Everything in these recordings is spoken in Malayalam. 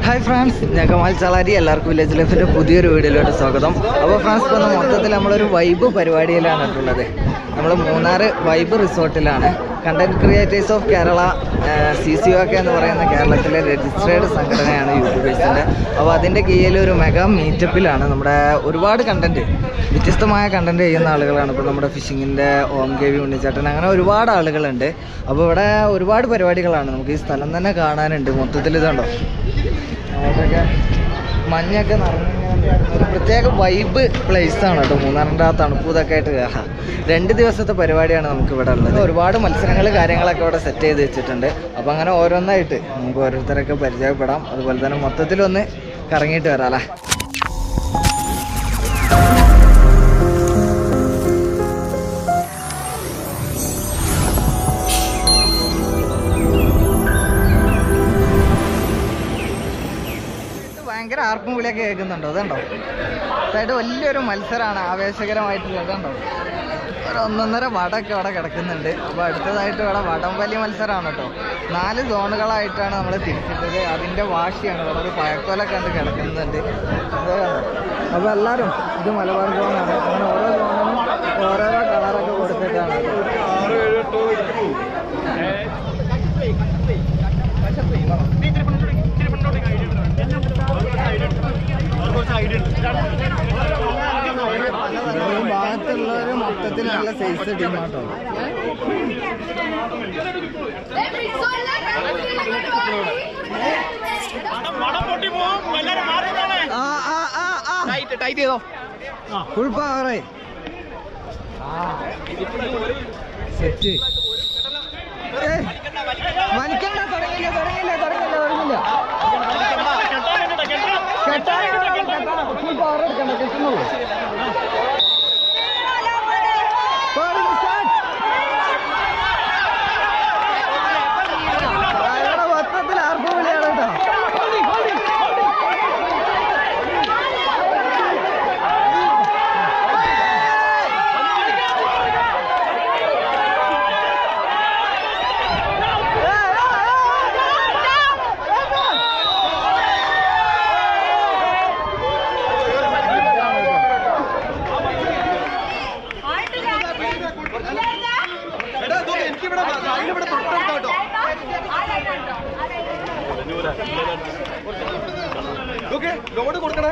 ഹായ് ഫ്രാൻസ് ഞാൻ കമാൽ ചളാരി എല്ലാവർക്കും വില്ലേജ് ലൈഫിൻ്റെ പുതിയൊരു വീഡിയോയിലോട്ട് സ്വാഗതം അപ്പോൾ ഫ്രാൻസ് ഇപ്പോൾ മൊത്തത്തിൽ നമ്മളൊരു വൈബ് പരിപാടിയിലാണ് ഉള്ളത് നമ്മൾ മൂന്നാർ വൈബ് റിസോർട്ടിലാണ് content creators of Kerala C C O K എന്ന് പറയുന്ന കേരളത്തിലെ രജിസ്ട്രേഡ് സംഘടനയാണ് യൂട്യൂബേഴ്സിൻ്റെ അപ്പോൾ അതിൻ്റെ കീഴിൽ ഒരു മെഗാ മീറ്റപ്പിലാണ് നമ്മുടെ ഒരുപാട് കണ്ടന്റ് വ്യത്യസ്തമായ കണ്ടന്റ് ചെയ്യുന്ന ആളുകളാണ് ഇപ്പോൾ നമ്മുടെ ഫിഷിങ്ങിൻ്റെ ഓം കെ വി ഉണ്ണിച്ചേട്ടൻ അങ്ങനെ ഒരുപാട് ആളുകളുണ്ട് അപ്പോൾ ഇവിടെ ഒരുപാട് പരിപാടികളാണ് നമുക്ക് ഈ സ്ഥലം തന്നെ കാണാനുണ്ട് മൊത്തത്തിൽ ഇതുണ്ടോ അങ്ങോട്ടൊക്കെ മഞ്ഞൊക്കെ നിറഞ്ഞിങ്ങനെ ഒരു പ്രത്യേക വൈബ് പ്ലേസ് ആണ് കേട്ടോ മൂന്നാറിൻ്റെ ആ തണുപ്പ് ഇതൊക്കെ ആയിട്ട് ആഹാ. രണ്ട് ദിവസത്തെ പരിപാടിയാണ് നമുക്ക് ഇവിടെ ഉള്ളത് ഒരുപാട് മത്സരങ്ങൾ കാര്യങ്ങളൊക്കെ ഇവിടെ സെറ്റ് ചെയ്ത് വെച്ചിട്ടുണ്ട് അപ്പോൾ അങ്ങനെ ഓരോന്നായിട്ട് നമുക്ക് ഓരോരുത്തരൊക്കെ പരിചയപ്പെടാം അതുപോലെ തന്നെ മൊത്തത്തിലൊന്ന് കറങ്ങിയിട്ട് വരാം അല്ലേ ഇത് ഭയങ്കര ആർപ്പും വിളിയൊക്കെ കേൾക്കുന്നുണ്ടോ അതുണ്ടോ അതായത് വലിയൊരു മത്സരമാണ് ആവേശകരമായിട്ടുള്ളത് അതുണ്ടോ ഒരു ഒന്നൊന്നര വടമൊക്കെ അവിടെ കിടക്കുന്നുണ്ട് അപ്പോൾ അടുത്തതായിട്ട് ഇവിടെ വടംവലി മത്സരമാണ് കേട്ടോ നാല് സോണുകളായിട്ടാണ് നമ്മൾ തിരിച്ചിട്ടത് അതിൻ്റെ വാശിയാണ് ഇവിടെ ഒരു പഴക്കോലൊക്കെ ഉണ്ട് കിടക്കുന്നുണ്ട് അപ്പോൾ എല്ലാവരും ഇത് മലബാർ സോണാണ് അങ്ങനെ ഓരോ സോണിനും ഓരോരോ കളറൊക്കെ കൊടുത്തിട്ടാണ് ഈ ഭാഗത്തുള്ളവർ മൊത്തത്തിൽ നല്ല സൈസ് ടീമാട്ടോ ആ ആ ആ ആ ടൈറ്റ് ചെയ്തോ ഫുൾ പവറേ സെറ്റ് വലിക്കണ്ട തുടങ്ങില്ല തുടങ്ങില്ല തുടങ്ങില്ല തുടങ്ങില്ല ഫുൾ പവർ എടുക്കണ്ട കെട്ടുന്നുള്ളൂ ഇവിടെ മൊത്തത്തിൽ ആർക്കും വിളിയാണ് കേട്ടോ ലോഡ് കൊടുക്കണേ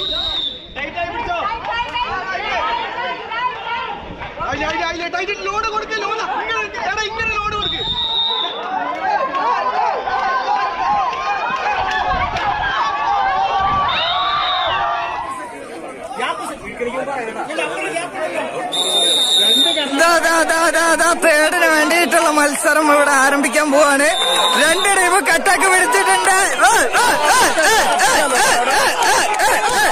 ലോഡ് കൊടുക്ക ലോഡ് ഇങ്ങനെ എടാ ഇങ്ങനെ ലോഡ് കൊടുക്ക് തേടിന് വേണ്ടിയിട്ടുള്ള മത്സരം ഇവിടെ ആരംഭിക്കാൻ പോവാണ് രണ്ട് ടീം കട്ടൊക്കെ പിടിച്ചിട്ടുണ്ട് ഏ, ഏ, ഏ, ഏ, ഏ, ഏ, ഏ, ഏ, ഏ, ഏ.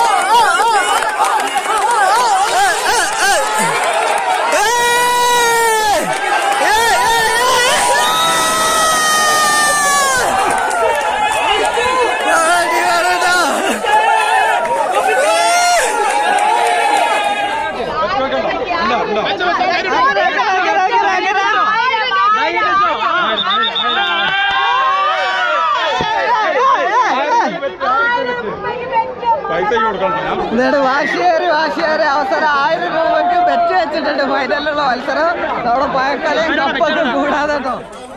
പൈസ കൊടുക്കണം എന്നിട്ട് വാശിയേറി വാശിയേറി അവസരം ആയിരം രൂപക്ക് ബെറ്റ് വെച്ചിട്ടുണ്ട് ഫൈനലിലുള്ള മത്സരം അവിടെ പഴക്കലയും കപ്പൊക്കെ കൂടാതെ കേട്ടോ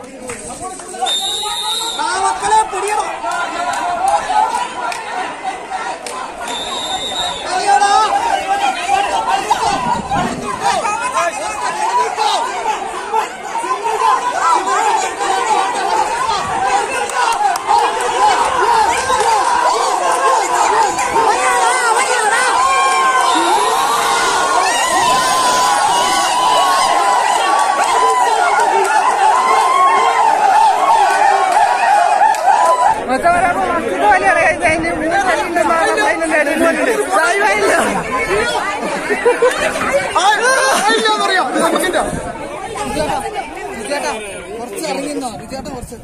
കുറച്ച് ഇറങ്ങിന്നോ വിജേട്ട കുറച്ച്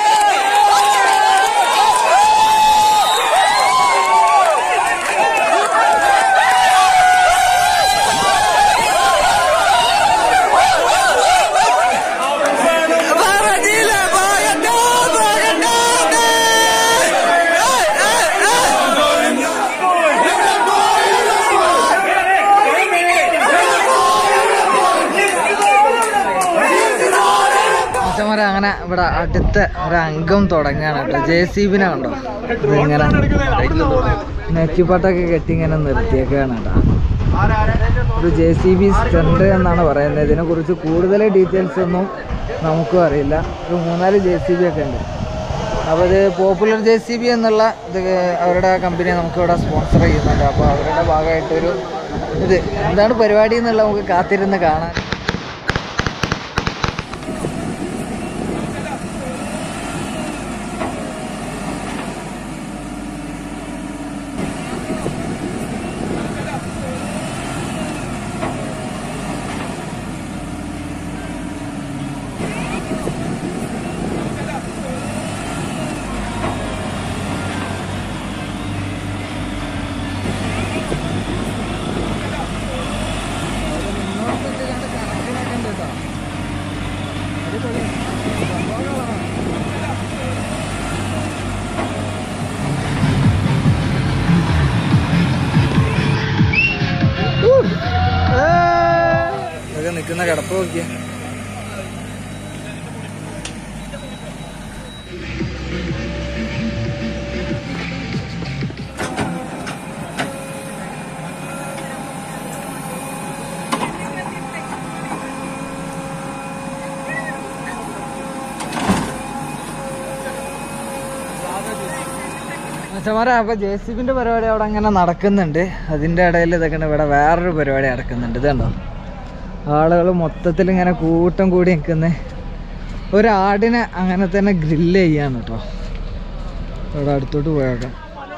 ആ അങ്ങനെ ഇവിടെ അടുത്ത ഒരു അംഗം തുടങ്ങാണ് കേട്ടോ ജെ സി ബിനെ കണ്ടോ ഇതിങ്ങനെ നെക്കിപ്പട്ടൊക്കെ കെട്ടി ഇങ്ങനെ നിർത്തിയേക്കാണ് കേട്ടോ ഒരു ജെ സി ബി സ്റ്റണ്ട് എന്നാണ് പറയുന്നത് ഇതിനെ കുറിച്ച് കൂടുതൽ ഡീറ്റെയിൽസ് ഒന്നും നമുക്കും അറിയില്ല ഒരു മൂന്നാല് ജെ സി ബി ഒക്കെ ഉണ്ട് അപ്പോൾ ഇത് പോപ്പുലർ ജെ സി ബി എന്നുള്ള ഇത് അവരുടെ കമ്പനി നമുക്ക് ഇവിടെ സ്പോൺസർ ചെയ്യുന്നുണ്ട് അപ്പോൾ അവരുടെ ഭാഗമായിട്ടൊരു ഇത് എന്താണ് പരിപാടി എന്നുള്ള നമുക്ക് കാത്തിരുന്ന് കാണാൻ ഇതൊക്കെ നിൽക്കുന്ന കിടപ്പ് നോക്കിയ മച്ചമാരെ അപ്പൊ ജെ സി ബിന്റെ പരിപാടി അവിടെ അങ്ങനെ നടക്കുന്നുണ്ട് അതിന്റെ ഇടയിൽ ഇതൊക്കെ ഇവിടെ വേറൊരു പരിപാടി നടക്കുന്നുണ്ട് ഇതുണ്ടോ ആളുകൾ മൊത്തത്തിൽ ഇങ്ങനെ കൂട്ടം കൂടി നിൽക്കുന്ന ഒരു ആടിനെ അങ്ങനെ തന്നെ ഗ്രില്ല് ചെയ്യാണ് കേട്ടോ ഇവിടെ അടുത്തോട്ട് പോയേക്കാം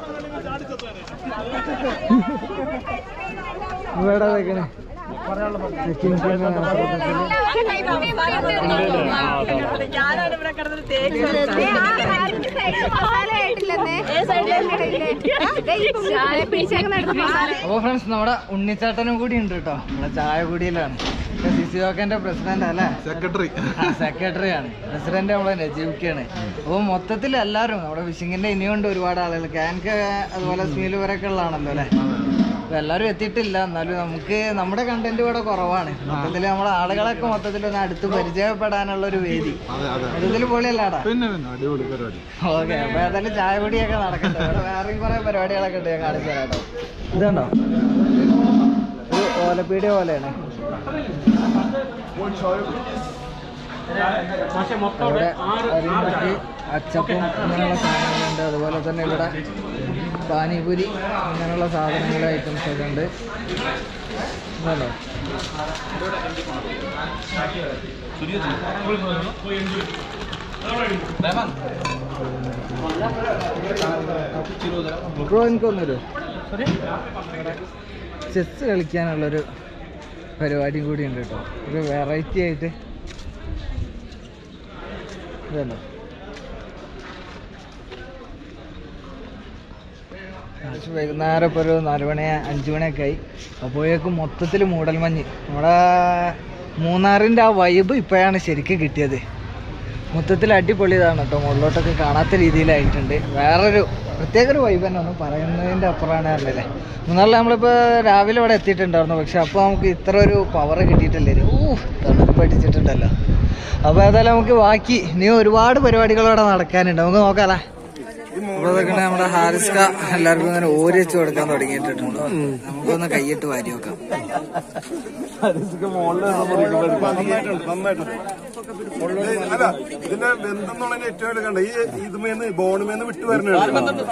ഇവിടെ നിൽക്കണേ ചെക്കിംഗ് ഞാനാണ് ഇവിടെ കിടന്നത് തേക്ക് അപ്പോൾ ഫ്രണ്ട്സ് നമ്മുടെ ഉണ്ണിച്ചാട്ടനും കൂടി ഉണ്ട് കേട്ടോ നമ്മുടെ ചായ കുടിയിലാണ് സി സി ഓക്കൻ്റെ പ്രസിഡന്റ് അല്ലേ സെക്രട്ടറി സെക്രട്ടറി ആണ് പ്രസിഡന്റ് നമ്മളെ നജീബ്ക്കാണ് അപ്പോൾ മൊത്തത്തിൽ എല്ലാവരും നമ്മുടെ ഫിഷിങ്ങിന്റെ ഇനിയുണ്ട് ഒരുപാട് ആളുകൾ ക്യാൻക്ക് അതുപോലെ സ്മീൽ വരെയൊക്കെ ഉള്ളതാണല്ലോ അല്ലേ അപ്പൊ എല്ലാവരും എത്തിയിട്ടില്ല എന്നാലും നമുക്ക് നമ്മുടെ കണ്ടന്റ് ഇവിടെ കുറവാണ് മൊത്തത്തിൽ നമ്മുടെ ആളുകളൊക്കെ മൊത്തത്തിൽ ഒന്ന് അടുത്ത് പരിചയപ്പെടാനുള്ള ഒരു വേദി അതെ അതെ മൊത്തത്തിൽ പൊളിയല്ലാടാ പിന്നെ പിന്നെ അടിപൊളി പരിപാടി ഓക്കെ അപ്പൊ ഏതായാലും ചായ കുടിയൊക്കെ നടക്കട്ടെ ഇവിടെ വേറെയും കുറെ പരിപാടികളൊക്കെ ഉണ്ട് ഞാൻ കാണിച്ചു തരാം കേട്ടോ ഇതുണ്ടോ ഒരു ഓലപ്പീടിയ പോലെയാണ് ഇവിടെ അരിമട്ടി അച്ചപ്പം ഇങ്ങനെയുള്ള സാധനങ്ങളുണ്ട് അതുപോലെ തന്നെ ഇവിടെ പാനിപൂരി ഇങ്ങനെയുള്ള സാധനങ്ങൾ ഐറ്റംസ് ഒക്കെ ഉണ്ട് ഇതല്ലോ ബ്രോ എനിക്കൊന്നു വരൂ ചെസ് കളിക്കാനുള്ളൊരു പരിപാടിയും കൂടി ഉണ്ട് കേട്ടോ ഒരു വെറൈറ്റി ആയിട്ട് ഇതല്ലോ ഏകദേശം വൈകുന്നേരം ഇപ്പോൾ ഒരു നാല് മണി അഞ്ച് മണിയൊക്കെ ആയി അപ്പോഴേക്കും മൊത്തത്തിൽ മൂടൽമഞ്ഞ് നമ്മുടെ മൂന്നാറിൻ്റെ ആ വൈബ് ഇപ്പോഴാണ് ശരിക്കും കിട്ടിയത് മൊത്തത്തിൽ അടിപൊളിയതാണ് കേട്ടോ മുകളിലോട്ടൊക്കെ കാണാത്ത രീതിയിലായിട്ടുണ്ട് വേറൊരു പ്രത്യേക ഒരു വൈബ് തന്നെ ഒന്നും പറയുന്നതിൻ്റെ അപ്പുറമാണ് പറഞ്ഞല്ലേ മൂന്നാറിൽ നമ്മളിപ്പോൾ രാവിലെ ഇവിടെ എത്തിയിട്ടുണ്ടായിരുന്നു പക്ഷെ അപ്പോൾ നമുക്ക് ഇത്ര ഒരു പവർ കിട്ടിയിട്ടില്ലേ ഊ തണുപ്പ് അടിച്ചിട്ടുണ്ടല്ലോ അപ്പോൾ ഏതായാലും നമുക്ക് ബാക്കി ഇനി ഒരുപാട് പരിപാടികൾ ഇവിടെ നടക്കാനുണ്ട് നമുക്ക് നോക്കാല്ലേ അപ്പോൾ ഇതൊക്കെ നമ്മുടെ ഹാരിസ്ക എല്ലാവർക്കും ഇങ്ങനെ ഓരി വെച്ച് കൊടുക്കാൻ തുടങ്ങിയിട്ടുണ്ട് നമുക്കൊന്ന് കൈയിട്ട് വാരി വെക്കാം അല്ല ഇതിന്റെ ബന്ധം എന്നുള്ളതിന് ഏറ്റവും എടുക്കണ്ട ഈ ഇതുമേന്ന് ബോണുമേന്ന് വിട്ടു വരണുണ്ട്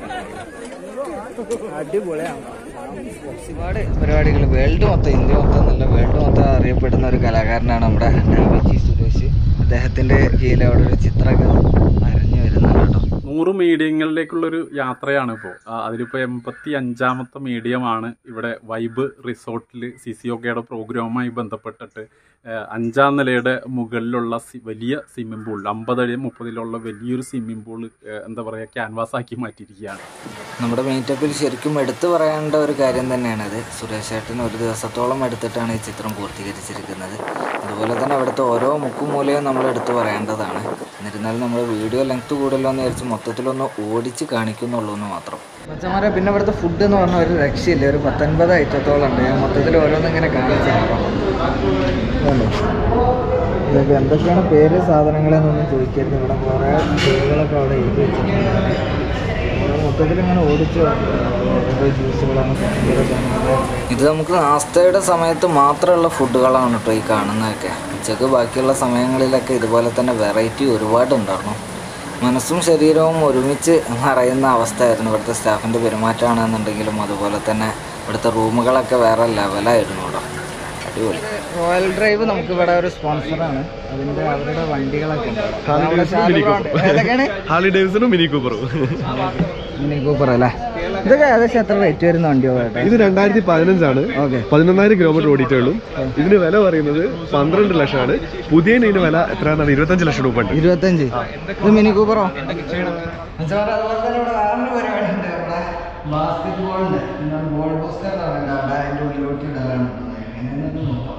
അടിപൊളിയാണ് ഒരുപാട് പരിപാടികൾ വേൾഡ് മൊത്തം ഇന്ത്യ മൊത്തം എന്നല്ല വേൾഡ് മൊത്തം അറിയപ്പെടുന്ന ഒരു കലാകാരനാണ് നമ്മുടെ ഡാവിജി സുരേഷ് അദ്ദേഹത്തിന്റെ കീഴിൽ അവിടെ ഒരു ചിത്രമൊക്കെ അരഞ്ഞു വരുന്നുണ്ട് കേട്ടോ നൂറ് മീഡിയങ്ങളിലേക്കുള്ളൊരു യാത്രയാണ് ഇപ്പോൾ അതിലിപ്പോൾ എൺപത്തി അഞ്ചാമത്തെ മീഡിയമാണ് ഇവിടെ വൈബ് റിസോർട്ടിൽ സി സി ഒക്കെയുടെ പ്രോഗ്രാമുമായി ബന്ധപ്പെട്ടിട്ട് ആ, അഞ്ചാം നിലയുടെ മുകളിലുള്ള സി- വലിയ സ്വിമ്മിംഗ് പൂൾ അമ്പതടി മുപ്പതിലുള്ള വലിയൊരു സ്വിമ്മിംഗ് പൂൾ എന്താ പറയുക ക്യാൻവാസ് ആക്കി മാറ്റിയിരിക്കുകയാണ് നമ്മുടെ മീറ്റപ്പിൽ ശരിക്കും എടുത്തു പറയേണ്ട ഒരു കാര്യം തന്നെയാണത് സുരേഷ് ചേട്ടൻ ഒരു ദിവസത്തോളം എടുത്തിട്ടാണ് ഈ ചിത്രം പൂർത്തീകരിച്ചിരിക്കുന്നത് അതുപോലെ തന്നെ അവിടുത്തെ ഓരോ മുക്കും മൂലയും നമ്മൾ എടുത്തു പറയേണ്ടതാണ് എന്നിരുന്നാലും നമ്മൾ വീഡിയോ ലെങ്ത് കൂടുതലോ എന്ന് വിചാരിച്ച് മൊത്തത്തിലൊന്ന് ഓടിച്ച് കാണിക്കുന്നുള്ളൂ എന്ന് മാത്രം മച്ചന്മാരെ പിന്നെ ഇവിടുത്തെ ഫുഡ് എന്ന് പറഞ്ഞാൽ ഒരു രക്ഷയില്ല ഒരു പത്തൊൻപത് ഐറ്റത്തോളം ഉണ്ട് ഞാൻ മൊത്തത്തിൽ ഓരോന്നും ഇങ്ങനെ കാണിച്ചു തരാം. ഇതുണ്ടോ? ഇതൊക്കെ എന്തൊക്കെയാണ് പേര് സാധനങ്ങളെന്നൊന്നും ചോദിക്കരുത് ഇവിടെ കുറേ പേരുകളൊക്കെ അവിടെ എഴുതി വെച്ചിട്ടുണ്ട് മൊത്തത്തിൽ ഇങ്ങനെ ഓടിച്ച് ഓരോ ജ്യൂസുകളാണ് ഇത് നമുക്ക് നാസ്തയുടെ സമയത്ത് മാത്രമുള്ള ഫുഡുകളാണ് കേട്ടോ ഈ കാണുന്നതൊക്കെ ഉച്ചക്ക് ബാക്കിയുള്ള സമയങ്ങളിലൊക്കെ ഇതുപോലെ തന്നെ വെറൈറ്റി ഒരുപാട് ഉണ്ടായിരുന്നു മനസ്സും ശരീരവും ഒരുമിച്ച് നിറയുന്ന അവസ്ഥയായിരുന്നു ഇവിടുത്തെ സ്റ്റാഫിൻ്റെ പെരുമാറ്റമാണെന്നുണ്ടെങ്കിലും അതുപോലെ തന്നെ ഇവിടുത്തെ റൂമുകളൊക്കെ വേറെ ലെവലായിരുന്നു ഇവിടെ അടിപൊളി റോയൽ ഡ്രൈവ് നമുക്ക് ഇവിടെ ഒരു സ്പോൺസറാണ് അതിൻ്റെ അവരുടെ വണ്ടികളൊക്കെ ഉണ്ട് ഏതൊക്കെയാണ് ഹാർലി ഡേവിസണും മിനി കൂപ്പറും മിനി കൂപ്പർ അല്ലേ ഇതൊക്കെ ഏകദേശം എത്ര റേറ്റ് വരുന്ന വണ്ടിയോ കേട്ടോ ഇത് രണ്ടായിരത്തി പതിനഞ്ചാണ് ഓക്കെ പതിനൊന്നായിരം കിലോമീറ്റർ ഓടിയിട്ടുള്ളൂ ഇതിന് വില പറയുന്നത് പന്ത്രണ്ട് ലക്ഷമാണ് പുതിയ ഇതിന് വില എത്രയാണെന്നാണ് ഇരുപത്തഞ്ച് ലക്ഷം രൂപ ഉണ്ട് ഇരുപത്തഞ്ച് ഇത് മിനി കൂപ്പറോ അതുപോലെ തന്നെ ഇവിടെ വേറൊരു പരിപാടി ഉണ്ട് ഇവിടെ ബാസ്കറ്റ് ബോളിന്റെ ബോൾ പോസ്റ്റർ അവിടെ അതിന്റെ ഉള്ളിലോട്ട് ഇടാനാണ് എങ്ങനെയാണെന്ന് നോക്കാം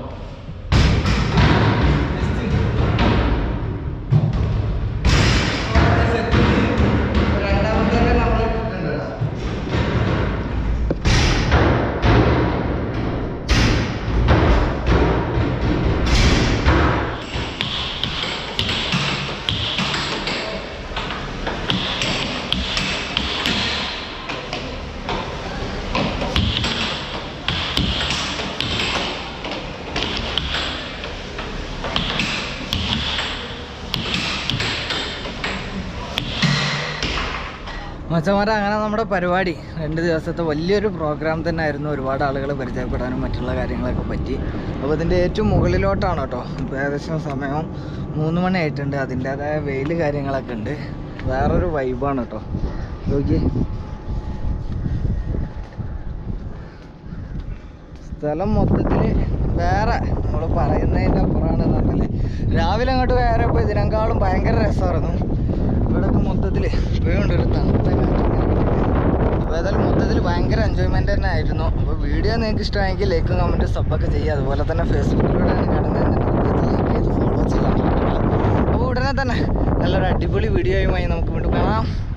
രണ്ടാമത്തെ നമ്മൾ ഇട്ടിട്ടുണ്ട് മച്ചന്മാരെ അങ്ങനെ നമ്മുടെ പരിപാടി രണ്ട് ദിവസത്തെ വലിയൊരു പ്രോഗ്രാം തന്നെ ആയിരുന്നു ഒരുപാട് ആളുകൾ പരിചയപ്പെടാനും മറ്റുള്ള കാര്യങ്ങളൊക്കെ പറ്റി അപ്പോൾ ഇതിൻ്റെ ഏറ്റവും മുകളിലോട്ടാണ് കേട്ടോ ഇപ്പോൾ ഏകദേശം സമയം മൂന്ന് മണി ആയിട്ടുണ്ട് അതിൻ്റേതായ വെയിൽ കാര്യങ്ങളൊക്കെ ഉണ്ട് വേറൊരു വൈബാണ് കേട്ടോ നോക്കി സ്ഥലം മൊത്തത്തിൽ വേറെ നമ്മൾ പറയുന്നതിൻ്റെ അപ്പുറമാണ് പറഞ്ഞല്ലേ രാവിലെ അങ്ങോട്ട് വേറെ ഇപ്പോൾ ഇതിനേക്കാളും ഭയങ്കര രസമായിരുന്നു ഇവിടെയൊക്കെ മൊത്തത്തിൽ ഇപ്പോഴുണ്ട് ഒരു തണുത്ത കാറ്റ് അപ്പോൾ ഏതായാലും മൊത്തത്തിൽ ഭയങ്കര എൻജോയ്മെൻ്റ് തന്നെ ആയിരുന്നു അപ്പോൾ വീഡിയോ നിങ്ങൾക്ക് ഇഷ്ടമായെങ്കിൽ ലൈക്കും കമൻറ്റും സബ്ബൊക്കെ ചെയ്യുക അതുപോലെ തന്നെ ഫേസ്ബുക്കിലൂടെയാണ് കാണുന്നതെന്നുണ്ടെങ്കിൽ ലൈക്ക് ചെയ്ത് ഫോളോ ചെയ്യാൻ മറക്കണ്ട അപ്പോൾ ഉടനെ തന്നെ നല്ലൊരു അടിപൊളി വീഡിയോയുമായി നമുക്ക് വീണ്ടും കാണാം